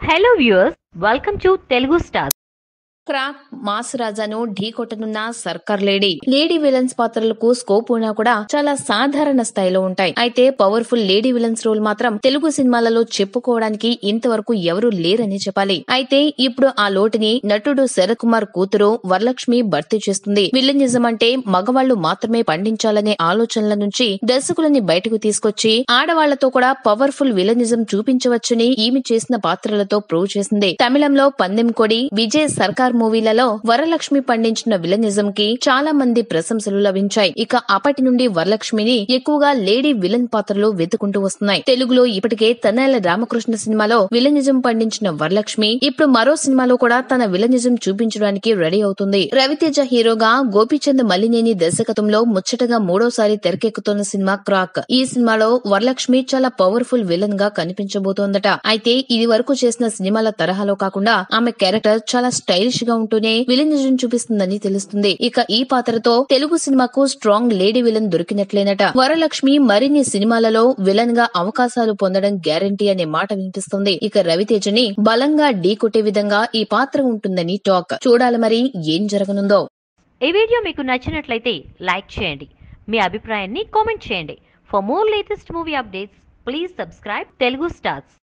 hello viewers welcome to Telugu star crack mass రాజాను ఢీకొట్టనున్న సర్కార్ లేడీ లేడీ విలన్స్ పాత్రలకు స్కోప్ ఉన్నా కూడా చాలా సాధారణ స్థాయిలో ఉంటాయి అయితే పవర్ఫుల్ లేడీ విలన్స్ రోల్ మాత్రం తెలుగు సినిమాలలో చెప్పుకోవడానికి ఇంతవరకు ఎవరూ లేరని చెప్పాలి అయితే ఇప్పుడు ఆ లోటుని నటుడు శరత్ కుమార్ కూతురు వరలక్ష్మి భర్తీ చేస్తుంది విలనిజం అంటే మగవాళ్లు మాత్రమే పండించాలనే ఆలోచనల నుంచి దర్శకులని బయటకు తీసుకొచ్చి ఆడవాళ్లతో కూడా పవర్ఫుల్ విలనిజం చూపించవచ్చని ఈమె చేసిన పాత్రలతో ప్రూవ్ చేసింది తమిళంలో పందెం కొడి విజయ్ సర్కార్ మూవీలలో వరలక్ష్మి పండించిన విలనిజం కి చాలా మంది ప్రశంసలు లభించాయి ఇక అప్పటి నుండి వరలక్ష్మిని ఎక్కువగా లేడీ విలన్ పాత్రలు వెతుకుంటూ వస్తున్నాయి తెలుగులో ఇప్పటికే తనేల రామకృష్ణ సినిమాలో విలనిజం పండించిన వరలక్ష్మి ఇప్పుడు మరో సినిమాలో కూడా తన విలనిజం చూపించడానికి రెడీ అవుతుంది రవితేజ హీరోగా గోపీచంద్ మల్లినేని దర్శకత్వంలో ముచ్చటగా మూడోసారి తెరకెక్కుతున్న సినిమా క్రాక్ ఈ సినిమాలో వరలక్ష్మి చాలా పవర్ఫుల్ విలన్ గా కనిపించబోతోందట అయితే ఇది వరకు చేసిన సినిమాల తరహాలో కాకుండా ఆమె క్యారెక్టర్ చాలా స్టైలిష్ గా ఉంటూనే విలనిజం చూపిస్తుందని తెలుస్తుంది ఇక ఈ పాత్రతో తెలుగు సినిమాకు స్ట్రాంగ్ లేడీ విలన్ దొరికినట్లేనట వరలక్ష్మి మరిన్ని సినిమాలలో విలన్ గా అవకాశాలు పొందడం గ్యారంటీ అనే మాట వినిపిస్తుంది ఇక రవితేజని బలంగా ఢీ కొట్టే విధంగా ఈ పాత్ర ఉంటుందని టాక్ చూడాలి మరి ఏం జరగనుందో ఈ వీడియో మీకు నచ్చినట్లయితే లైక్ చేయండి మీ అభిప్రాయాన్ని కామెంట్ చేయండి for more latest movie updates please subscribe Telugu stars